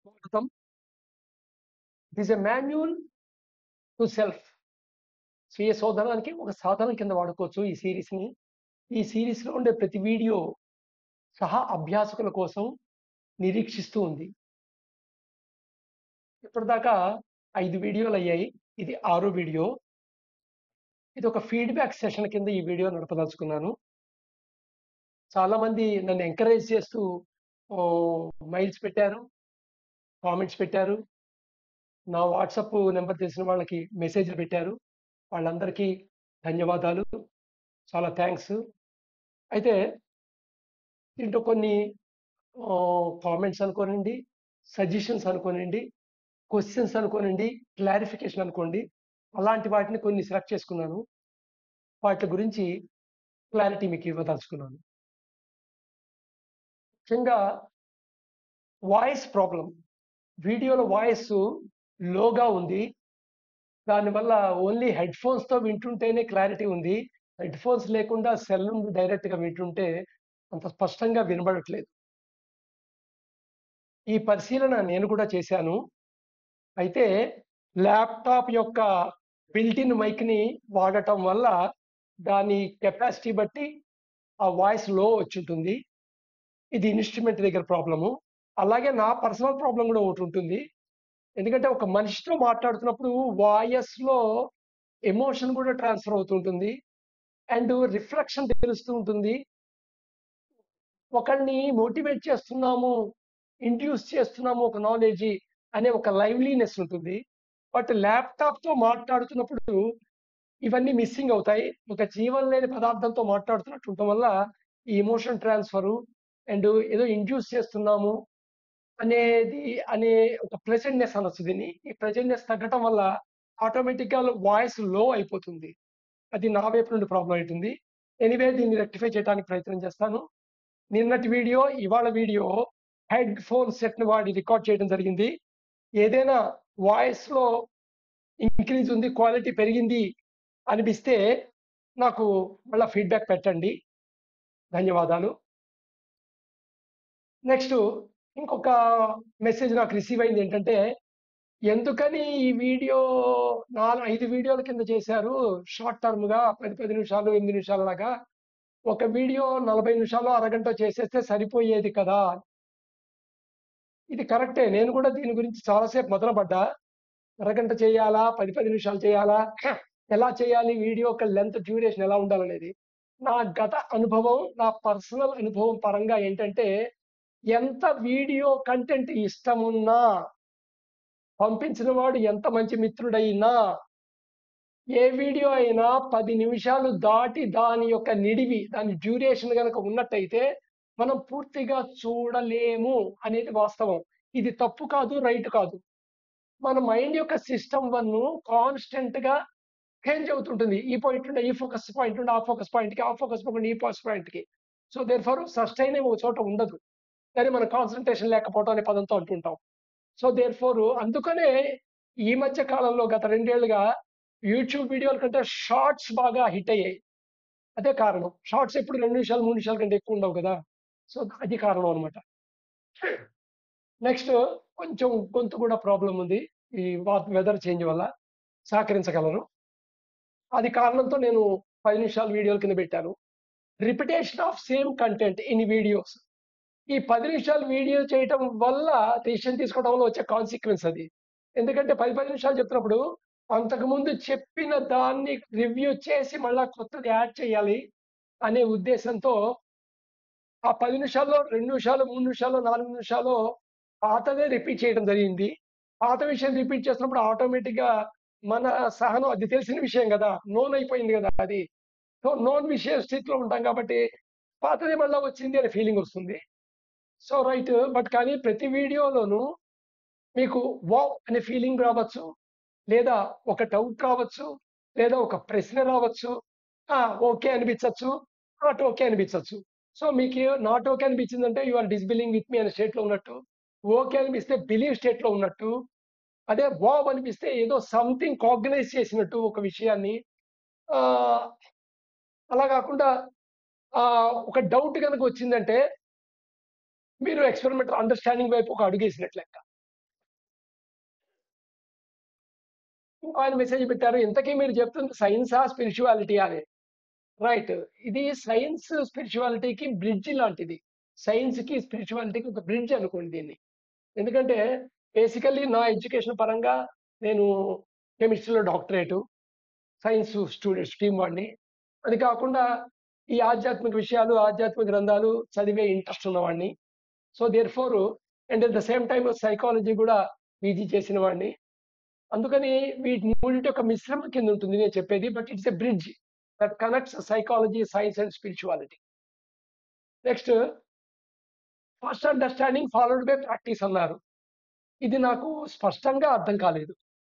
స్వాగతం it is a manual to self స్వీయ శోధనానికి ఒక సాధనం కింద వాడుకోవచ్చు ఈ సిరీస్ని ఈ సిరీస్లో ఉండే ప్రతి వీడియో సహా అభ్యాసకుల కోసం నిరీక్షిస్తూ ఉంది ఇప్పటిదాకా ఐదు వీడియోలు అయ్యాయి ఇది ఆరో వీడియో ఇది ఒక ఫీడ్బ్యాక్ సెషన్ కింద ఈ వీడియో నడపదలుచుకున్నాను చాలా మంది నన్ను ఎంకరేజ్ చేస్తూ మైల్స్ పెట్టారు కామెంట్స్ పెట్టారు నా వాట్సాప్ నెంబర్ తెలిసిన వాళ్ళకి మెసేజ్లు పెట్టారు వాళ్ళందరికీ ధన్యవాదాలు చాలా థ్యాంక్స్ అయితే దీంట్లో కొన్ని కామెంట్స్ అనుకోనండి సజెషన్స్ అనుకోనండి క్వశ్చన్స్ అనుకోనండి క్లారిఫికేషన్ అనుకోండి అలాంటి వాటిని కొన్ని సెలెక్ట్ చేసుకున్నాను వాటి గురించి క్లారిటీ మీకు ఇవ్వదలుచుకున్నాను ముఖ్యంగా వాయిస్ ప్రాబ్లం వీడియోలో వాయిస్ లోగా ఉంది దానివల్ల ఓన్లీ హెడ్ ఫోన్స్తో వింటుంటేనే క్లారిటీ ఉంది హెడ్ ఫోన్స్ లేకుండా సెల్ నుండి డైరెక్ట్గా వింటుంటే అంత స్పష్టంగా వినబడట్లేదు ఈ పరిశీలన నేను కూడా చేశాను అయితే ల్యాప్టాప్ యొక్క బిల్టిన్ మైక్ని వాడటం వల్ల దాని కెపాసిటీ బట్టి ఆ వాయిస్ లో వచ్చి ఉంటుంది ఇది ఇన్స్ట్రుమెంట్ దగ్గర ప్రాబ్లము అలాగే నా పర్సనల్ ప్రాబ్లం కూడా ఒకటి ఉంటుంది ఎందుకంటే ఒక మనిషితో మాట్లాడుతున్నప్పుడు వాయిస్లో ఎమోషన్ కూడా ట్రాన్స్ఫర్ అవుతుంటుంది అండ్ రిఫ్లెక్షన్ తెలుస్తూ ఉంటుంది ఒకరిని మోటివేట్ చేస్తున్నాము ఇండ్యూస్ చేస్తున్నాము ఒక నాలెడ్జ్ అనే ఒక లైవ్లీనెస్ ఉంటుంది బట్ ల్యాప్టాప్తో మాట్లాడుతున్నప్పుడు ఇవన్నీ మిస్సింగ్ అవుతాయి ఒక జీవం లేని పదార్థంతో మాట్లాడుతున్నట్టు ఉండటం వల్ల ఈ ఎమోషన్ ట్రాన్స్ఫరు అండ్ ఏదో ఇండ్యూస్ చేస్తున్నాము అనేది అనే ఒక ప్రెజెంట్నెస్ అనొచ్చు దీన్ని ఈ ప్రెజెంట్నెస్ తగ్గటం వల్ల ఆటోమేటిక్గా వాయిస్ లో అయిపోతుంది అది నా వైపు నుండి ప్రాబ్లం అవుతుంది ఎనీవే దీన్ని రెక్టిఫై చేయడానికి ప్రయత్నం చేస్తాను నిన్నటి వీడియో ఇవాళ వీడియో హెడ్ ఫోన్ సెట్ని వాడి రికార్డ్ చేయడం జరిగింది ఏదైనా వాయిస్లో ఇంక్రీజ్ ఉంది క్వాలిటీ పెరిగింది అనిపిస్తే నాకు మళ్ళీ ఫీడ్బ్యాక్ పెట్టండి ధన్యవాదాలు నెక్స్ట్ ఇంకొక మెసేజ్ నాకు రిసీవ్ అయింది ఏంటంటే ఎందుకని ఈ వీడియో నాలుగు ఐదు వీడియోల కింద చేశారు షార్ట్ టర్మ్గా పది పది నిమిషాలు ఎనిమిది నిమిషాల లాగా ఒక వీడియో నలభై నిమిషాలు అరగంట చేసేస్తే సరిపోయేది కదా ఇది కరెక్టే నేను కూడా దీని గురించి చాలాసేపు మొదలుపడ్డా అరగంట చేయాలా పది పది నిమిషాలు చేయాలా ఎలా చేయాలి వీడియో యొక్క లెంత్ డ్యూరేషన్ ఎలా ఉండాలనేది నా గత అనుభవం నా పర్సనల్ అనుభవం పరంగా ఏంటంటే ఎంత వీడియో కంటెంట్ ఇష్టమున్నా పంపించిన వాడు ఎంత మంచి మిత్రుడైనా ఏ వీడియో అయినా పది నిమిషాలు దాటి దాని యొక్క నిడివి దాని డ్యూరేషన్ కనుక ఉన్నట్టయితే మనం పూర్తిగా చూడలేము అనేది వాస్తవం ఇది తప్పు కాదు రైట్ కాదు మన మైండ్ యొక్క సిస్టమ్ వన్ కాన్స్టెంట్ గా చేంజ్ అవుతుంటుంది ఈ పాయింట్ నుండి ఈ ఫోకస్ పాయింట్ నుండి ఆ ఫోకస్ పాయింట్కి ఆ ఫోకస్ పాయింట్ ఈ ఫోకస్ పాయింట్కి సో దేర్ ఫర్ సస్టైన్ ఒక చోట ఉండదు కానీ మన కాన్సన్ట్రేషన్ లేకపోవడం అనే పదంతో అంటుంటాం సో దేర్ ఫోర్ అందుకనే ఈ మధ్య కాలంలో గత రెండేళ్లుగా యూట్యూబ్ వీడియోల కంటే షార్ట్స్ బాగా హిట్ అయ్యాయి అదే కారణం షార్ట్స్ ఎప్పుడు రెండు నిమిషాలు మూడు నిమిషాల కంటే ఎక్కువ ఉండవు కదా సో అది కారణం అనమాట నెక్స్ట్ కొంచెం గొంతు కూడా ప్రాబ్లం ఉంది ఈ వెదర్ చేంజ్ వల్ల సహకరించగలరు అది కారణంతో నేను పది నిమిషాల వీడియోల కింద పెట్టాను repetition of same content in videos ఈ పది నిమిషాలు వీడియో చేయటం వల్ల డెసిషన్ తీసుకోవడం వల్ల వచ్చే కాన్సిక్వెన్స్ అది ఎందుకంటే పది పది నిమిషాలు చెప్తున్నప్పుడు అంతకుముందు చెప్పిన దాన్ని రివ్యూ చేసి మళ్ళా కొత్తది యాడ్ చేయాలి అనే ఉద్దేశంతో ఆ పది నిమిషాల్లో రెండు నిమిషాలు మూడు నిమిషాలు నాలుగు నిమిషాలు పాతదే రిపీట్ చేయడం జరిగింది పాత విషయం రిపీట్ చేసినప్పుడు ఆటోమేటిక్గా మన సహనం అది తెలిసిన విషయం కదా నోన్ అయిపోయింది కదా అది సో నోన్ విషయ స్థితిలో ఉంటాం కాబట్టి పాతదే మళ్ళీ వచ్చింది అనే ఫీలింగ్ వస్తుంది సో రైట్ బట్ కానీ ప్రతి వీడియోలోనూ మీకు వావ్ అనే ఫీలింగ్ రావచ్చు లేదా ఒక డౌట్ రావచ్చు లేదా ఒక ప్రశ్న రావచ్చు ఓకే అనిపించవచ్చు నాట్ ఓకే అనిపించవచ్చు సో మీకు నాట్ ఓకే అనిపించిందంటే you are dispelling with me అనే స్టేట్లో ఉన్నట్టు ఓకే అనిపిస్తే బిలీవ్ స్టేట్లో ఉన్నట్టు అదే వావ్ అనిపిస్తే ఏదో సంథింగ్ కాగ్నైజ్ చేసినట్టు ఒక విషయాన్ని అలా కాకుండా ఒక డౌట్ కనుక వచ్చిందంటే మీరు ఎక్స్పెరిమెంటల్ అండర్స్టాండింగ్ వైపు ఒక అడుగేసినట్లు లెక్క ఇంకో ఆయన మెసేజ్ పెట్టారు ఇంతకీ మీరు చెప్తుంది సైన్సా స్పిరిచువాలిటీ అని రైట్ ఇది సైన్స్ స్పిరిచువాలిటీకి బ్రిడ్జ్ లాంటిది సైన్స్ కి స్పిరిచువాలిటీకి ఒక బ్రిడ్జ్ అనుకోండి దీన్ని ఎందుకంటే బేసికల్లీ నా ఎడ్యుకేషన్ పరంగా నేను కెమిస్ట్రీలో డాక్టరేటు సైన్స్ స్టూడెంట్ స్ట్రీమ్ వాడిని అది కాకుండా ఈ ఆధ్యాత్మిక విషయాలు ఆధ్యాత్మిక గ్రంథాలు చదివే ఇంట్రెస్ట్ ఉన్నవాడిని so therefore and at the same time psychology కూడా పీజీ చేసిన వాడిని అందుకని వీటి మూడింటి ఒక మిశ్రమం కింద ఉంటుంది నేను చెప్పేది but it's a bridge that connects psychology science and spirituality next first understanding followed by practice అన్నారు ఇది నాకు స్పష్టంగా అర్థం కాలేదు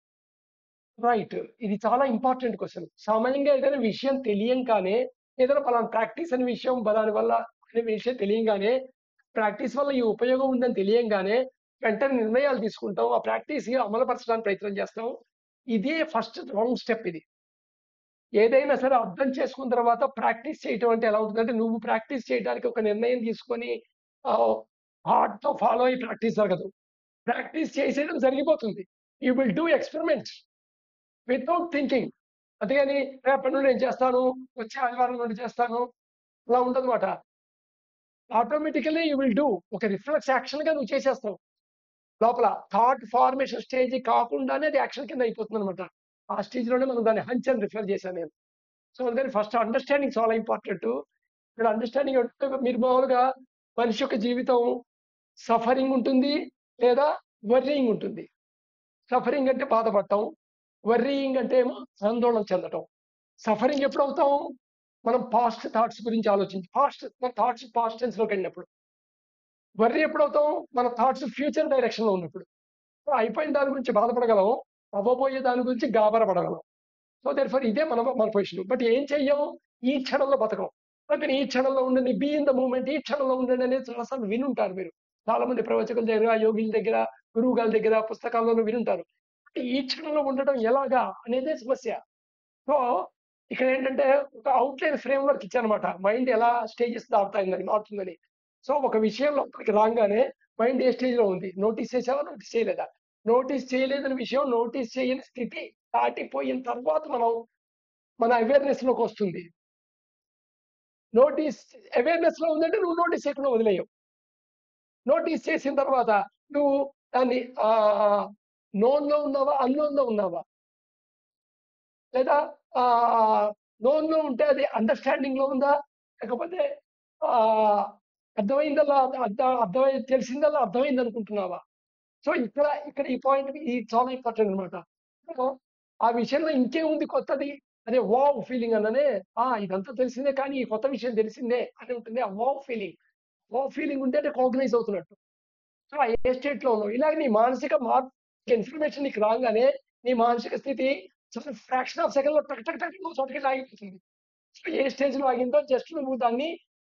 రైట్ ఇది చాలా ఇంపార్టెంట్ క్వశ్చన్ సామాన్యంగా ఏదైనా విషయం తెలియంగానే ఏదైనా పలానా ప్రాక్టీస్ అనే విషయం దాని వల్ల అనే విషయం తెలియంగానే ప్రాక్టీస్ వల్ల ఈ ఉపయోగం ఉందని తెలియంగానే వెంటనే నిర్ణయాలు తీసుకుంటాం ఆ ప్రాక్టీస్ అమలుపరచడానికి ప్రయత్నం చేస్తాం ఇదే ఫస్ట్ రాంగ్ స్టెప్ ఇది ఏదైనా సరే అర్థం చేసుకున్న తర్వాత ప్రాక్టీస్ చేయటం అంటే ఎలా ఉంటుందంటే నువ్వు ప్రాక్టీస్ చేయడానికి ఒక నిర్ణయం తీసుకొని హార్ట్ తో ఫాలో అయ్యి ప్రాక్టీస్ జరగదు ప్రాక్టీస్ చేసేయడం జరిగిపోతుంది you will do experiment without thinking అంతేగాని రేపటి నుండి నేను చేస్తాను వచ్చే ఆదివారం నుండి చేస్తాను అలా ఉండదన్నమాట ఆటోమేటికల్లీ యూ విల్ డూ ఒక రిఫ్లెక్స్ యాక్షన్ గా నువ్వు చేసేస్తావు లోపల థాట్ ఫార్మేషన్ స్టేజ్ కాకుండానే అది యాక్షన్ కింద అయిపోతుంది అనమాట ఆ స్టేజ్ లోనే మనం దాన్ని హంచ్ అని రిఫర్ చేశాను నేను సో అందుకని ఫస్ట్ అండర్స్టాండింగ్ చాలా ఇంపార్టెంట్ ఇక్కడ అండర్స్టాండింగ్ అంటే మీరు మామూలుగా మనిషి యొక్క జీవితం సఫరింగ్ ఉంటుంది లేదా వర్రీయింగ్ ఉంటుంది సఫరింగ్ అంటే బాధపడటం వర్రీయింగ్ అంటే ఏమో ఆందోళన చెందటం సఫరింగ్ ఎప్పుడు అవుతాం మనం పాస్ట్ థాట్స్ గురించి ఆలోచించి పాస్ట్ మన థాట్స్ పాస్ట్ టెన్స్ లోకి వెళ్ళినప్పుడు వర్రీ ఎప్పుడు అవుతాం మన థాట్స్ ఫ్యూచర్ డైరెక్షన్ లో ఉన్నప్పుడు అయిపోయిన దాని గురించి బాధపడగలం అవ్వబోయే దాని గురించి గాబరపడగలం సో దేర్ ఫర్ ఇదే మన మన పొజిషన్ బట్ ఏం చెయ్యం ఈ క్షణంలో బతకం అందుకని ఈ క్షణంలో ఉండండి బీ ఇన్ ద మూమెంట్ ఈ క్షణంలో ఉండండి అనేది చాలాసార్లు వినుంటారు మీరు చాలా మంది ప్రవచకుల దగ్గర యోగుల దగ్గర గురువు గారి దగ్గర పుస్తకాల్లో వినుంటారు ఈ క్షణంలో ఉండటం ఎలాగా అనేదే సమస్య సో ఇక్కడ ఏంటంటే ఒక అవుట్లైన్ ఫ్రేమ్ వర్క్ ఇచ్చానమాట మైండ్ ఎలా స్టేజెస్ దాటుతాయిందని మారుతుందని సో ఒక విషయంలో అక్కడికి రాగానే మైండ్ ఏ స్టేజ్ లో ఉంది నోటీస్ చేసావా నోటీస్ చేయలేదా నోటీస్ చేయలేదని విషయం నోటీస్ చేయని స్థితి దాటిపోయిన తర్వాత మనం మన అవేర్నెస్ లోకి వస్తుంది నోటీస్ అవేర్నెస్ లో ఉందంటే నువ్వు నోటీస్ చేయకుండా వదిలేయవు నోటీస్ చేసిన తర్వాత నువ్వు దాన్ని నోన్ లో ఉన్నావా అన్నోన్ లో ఉన్నావా లేదా నోన్ లో ఉంటే అది అండర్స్టాండింగ్ లో ఉందా లేకపోతే అర్థమైందల్లా అర్థం అర్థమై తెలిసిందల్లా అర్థమైంది అనుకుంటున్నావా సో ఇక్కడ ఇక్కడ ఈ పాయింట్ ఇది చాలా ఇంపార్టెంట్ అనమాట ఆ విషయంలో ఇంకేముంది కొత్తది అదే వావ్ ఫీలింగ్ అన్ననే ఆ ఇదంతా తెలిసిందే కానీ ఈ కొత్త విషయం తెలిసిందే అని ఉంటుంది ఆ వావ్ ఫీలింగ్ వావ్ ఫీలింగ్ ఉంటే అంటే కాగ్నైజ్ అవుతున్నట్టు సో ఏ స్టేట్ లో ఉన్నావు ఇలాగ నీ మానసిక మార్పు ఇన్ఫర్మేషన్ నీకు రాగానే నీ మానసిక స్థితి చాలా ఫ్రాక్షన్ ఆఫ్ సెకండ్ లో టక్ టక్ టక్ నువ్వు చోటకి ఆగిపోతుంది సో ఏ స్టేజ్ లో ఆగిందో జస్ట్ నువ్వు దాన్ని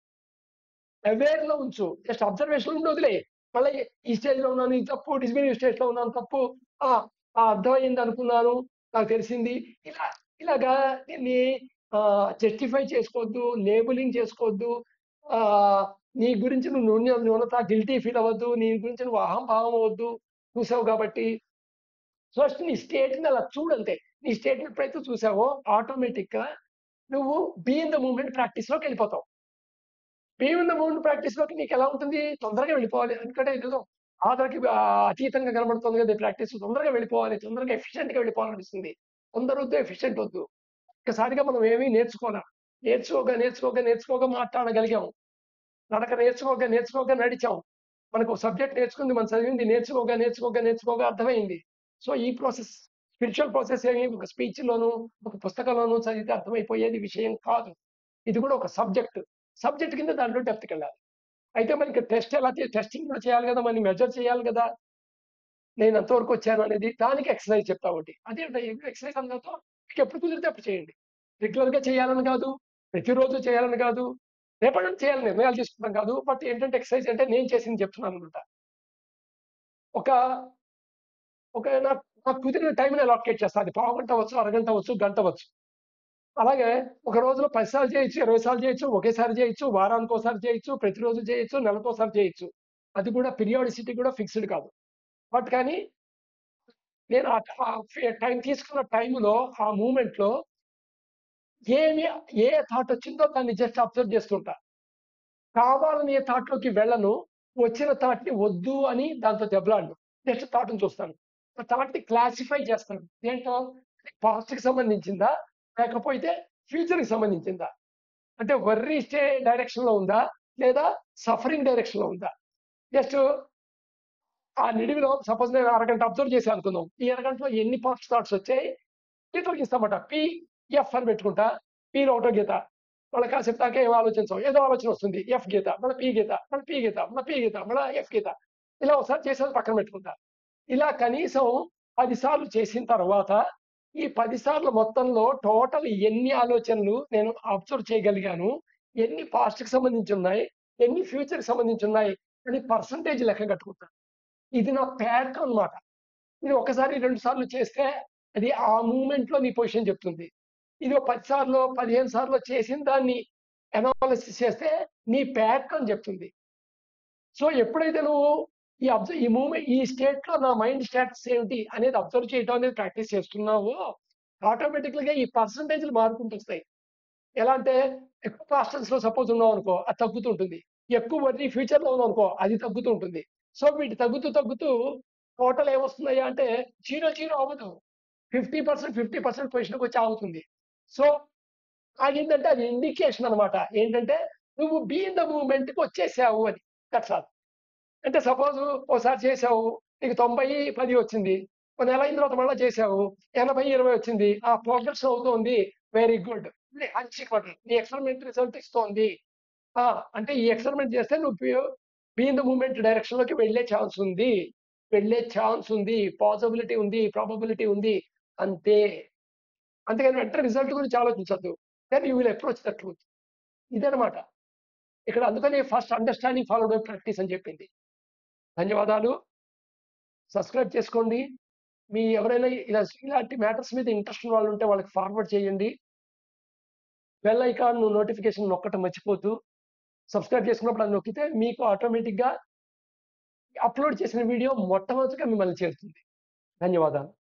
అవేర్ లో ఉంచు జస్ట్ అబ్జర్వేషన్ ఉండి వదిలే మళ్ళీ ఈ స్టేజ్ లో ఉన్నాను ఇది తప్పు డిస్బిలీవ్ స్టేజ్ లో ఉన్నాను తప్పు ఆ అర్థమైంది అనుకున్నాను నాకు తెలిసింది ఇలా ఇలాగా దీన్ని జస్టిఫై చేసుకోవద్దు లేబులింగ్ చేసుకోవద్దు ఆ నీ గురించి నువ్వు నూనె న్యూనత గిల్టీ ఫీల్ అవ్వద్దు నీ గురించి నువ్వు అహంభావం అవ్వద్దు చూసావు కాబట్టి ఫస్ట్ నీ స్టేట్ని అలా చూడంతే నీ స్టేట్ ఎప్పుడైతే చూసావో ఆటోమేటిక్ గా నువ్వు be in the moment practice లోకి వెళ్ళిపోతావు be in the moment practice లోకి నీకు ఎలా ఉంటుంది తొందరగా వెళ్ళిపోవాలి ఎందుకంటే ఏదో ఆధార్కి అతీతంగా కనబడుతుంది కదా ప్రాక్టీస్ తొందరగా వెళ్ళిపోవాలి తొందరగా ఎఫిషియెంట్ గా వెళ్ళిపోవాలనిపిస్తుంది తొందర వద్దు ఎఫిషియెంట్ వద్దు ఒక్కసారిగా మనం ఏమీ నేర్చుకోనా నేర్చుకోగా నేర్చుకోగా నేర్చుకోగా మాట్లాడగలిగాము నడక నేర్చుకోగా నేర్చుకోగా నడిచాం మనకు సబ్జెక్ట్ నేర్చుకుంది మనం చదివింది నేర్చుకోగా నేర్చుకోగా నేర్చుకోగా అర్థమైంది సో ఈ ప్రాసెస్ స్పిరిచువల్ ప్రాసెస్ ఏమి ఒక స్పీచ్ లోను ఒక పుస్తకంలోనూ చదివితే అర్థమైపోయేది విషయం కాదు ఇది కూడా ఒక సబ్జెక్ట్ సబ్జెక్ట్ కింద దాంట్లో డెప్త్కి వెళ్ళాలి అయితే మనకి టెస్ట్ ఎలా టెస్టింగ్ కూడా చేయాలి కదా మనం మెజర్ చేయాలి కదా నేను ఎంతవరకు వచ్చాను అనేది దానికి ఎక్సర్సైజ్ చెప్తా ఒకటి అదే ఎక్సర్సైజ్ అందరితో మీకు ఎప్పుడు కుదిరితే అప్పుడు చేయండి రెగ్యులర్ గా చేయాలని కాదు ప్రతిరోజు చేయాలని కాదు రేపటి నుంచి చేయాలని నిర్ణయాలు తీసుకుంటాం కాదు బట్ ఏంటంటే ఎక్సర్సైజ్ అంటే నేను చేసింది చెప్తున్నాను అనమాట ఒక ఒక నాకు నాకు కుదిరిన టైంని అలాకేట్ చేస్తాను అది పావు గంట వచ్చు అరగంట వచ్చు గంట వచ్చు అలాగే ఒక రోజులో పది సార్లు చేయొచ్చు ఇరవై సార్లు చేయొచ్చు ఒకేసారి చేయొచ్చు వారానికి ఒకసారి చేయొచ్చు ప్రతిరోజు చేయొచ్చు నెలకోసారి చేయొచ్చు అది కూడా పీరియాడిసిటీ కూడా ఫిక్స్డ్ కాదు బట్ కానీ నేను ఆ ఆ ఫే టైం తీసుకున్న టైంలో ఆ మూవ్‌మెంట్‌లో ఏమి ఏ థాట్ వచ్చిందో దాన్ని జస్ట్ అబ్జర్వ్ చేస్తుంటా. కావాలని ఏ థాట్‌లోకి వెళ్ళను. వచ్చిన థాట్‌ని వద్దు అని దాంతో దెబ్బలాడను. జస్ట్ థాట్‌ని చూస్తాను. ఆ థాట్‌ని క్లాసిఫై చేస్తాను. దేంట్లో పాస్ట్‌కి సంబంధించిందా? లేకపోతే ఫ్యూచర్‌కి సంబంధించిందా? అంటే వర్రీ స్టే డైరెక్షన్‌లో ఉందా? లేదా సఫరింగ్ డైరెక్షన్‌లో ఉందా? జస్ట్ ఆ నిడివిలో సపోజ్ నేను అరగంట అబ్జర్వ్ చేశాను అనుకుందాం. ఈ అరగంటలో ఎన్ని పాస్ట్ థాట్స్ వచ్చాయి? గీతలు గీస్తామట. పి, ఎఫ్ అని పెట్టుకుంటా. పిలో ఒకటో గీత. మళ్ళా కాసేపు దాకా ఏం ఆలోచించం. ఏదో ఆలోచన వస్తుంది. ఎఫ్ గీత, మళ్ళా పి గీత, మళ్ళా పి గీత, మళ్ళా పి గీత, మళ్ళా ఎఫ్ గీత. ఇలా ఒకసారి చేసేది పక్కన పెట్టుకుంటా. ఇలా కనీసం 10 సార్లు చేసిన తర్వాత, ఈ 10 సార్లు మొత్తంలో టోటల్ ఎన్ని ఆలోచనలు నేను అబ్జర్వ్ చేయగలిగాను? ఎన్ని పాస్ట్‌కి సంబంధించి ఉన్నాయి? ఎన్ని ఫ్యూచర్‌కి సంబంధించి ఉన్నాయి? అని పర్సెంటేజ్ లెక్క కట్టుకుంటా. ఇది నా ప్యాటర్న్ అన్నమాట. ఇది ఒకసారి, 2 సార్లు చేస్తే అది ఆ మూవ్‌మెంట్‌లో నీ పొజిషన్ చెప్తుంది. ఇది ఓ 10 సార్లో, 15 సార్లో చేసిన దాన్ని అనాలిసిస్ చేస్తే నీ ప్యాటర్న్ చెప్తుంది. సో, ఎప్పుడైతే నువ్వు ఈ అబ్జ ఈ మూవ్‌మెంట్ ఈ స్టేట్‌లో నా మైండ్ స్టేటస్ ఏమిటి అనేది అబ్జర్వ్ చేయడం అనేది ప్రాక్టీస్ చేస్తున్నావో, ఆటోమేటిక్‌గా ఈ పర్సెంటేజ్‌లు మారుకుంటూ వస్తాయి. ఎలా అంటే ఎక్కువ పాస్ట్ టెన్స్‌లో సపోజ్ ఉన్నావనుకో అది తగ్గుతూ ఉంటుంది. ఎక్కువ వర్రీ ఫ్యూచర్‌లో ఉన్నావనుకో అది తగ్గుతూ ఉంటుంది. సో, వీటి తగ్గుతూ, తగ్గుతూ టోటల్ ఏమొస్తున్నాయా అంటే 0, 0 అవ్వదు. 50%, 50% పొజిషన్‌కి వచ్చి ఆగుతుంది. సో, ఆగిందంటే అది ఇండికేషన్ అన్నమాట. ఏంటంటే నువ్వు బీ ఇన్ ద మూవ్‌మెంట్‌కి వచ్చేసావు అని. That's all. అంటే సపోజ్ ఓసారి చేసావు. నీకు 90, 10 వచ్చింది. ఓ నెల అయిన తర్వాత మళ్ళా చేసావు. 80, 20 వచ్చింది. ఆ ప్రోగ్రెస్ అవుతోంది. Very good. ఇది అచీవ్‌మెంట్. నీ ఎక్స్‌పెరిమెంట్ రిజల్ట్ ఇస్తోంది. ఆ! అంటే ఈ ఎక్స్‌పెరిమెంట్ చేస్తే నువ్వు be be in the movement డైరెక్షన్‌లోకి వెళ్ళే ఛాన్స్ ఉంది. వెళ్ళే ఛాన్స్ ఉంది. పాసిబిలిటీ ఉంది. ప్రాబబిలిటీ ఉంది. అంతే. అంతేగాని వెంటనే రిజల్ట్ గురించి ఆలోచించొద్దు. Then you will approach the truth. ఇదన్నమాట. ఇక్కడ అందుకని first understanding followed by practice అని చెప్పింది. ధన్యవాదాలు. సబ్స్క్రైబ్ చేసుకోండి. మీ ఎవరైనా ఇలా ఇలాంటి మ్యాటర్స్ మీద ఇంట్రెస్ట్ ఉన్న వాళ్ళు ఉంటే వాళ్ళకి ఫార్వర్డ్ చేయండి. బెల్ ఐకాన్ నోటిఫికేషన్ నొక్కటం మర్చిపోద్దు. సబ్స్క్రైబ్ చేసుకున్నప్పుడు అది నొక్కితే మీకు ఆటోమేటిక్‌గా అప్‌లోడ్ చేసిన వీడియో మొట్టమొదటిగా మిమ్మల్ని చేరుతుంది. ధన్యవాదాలు.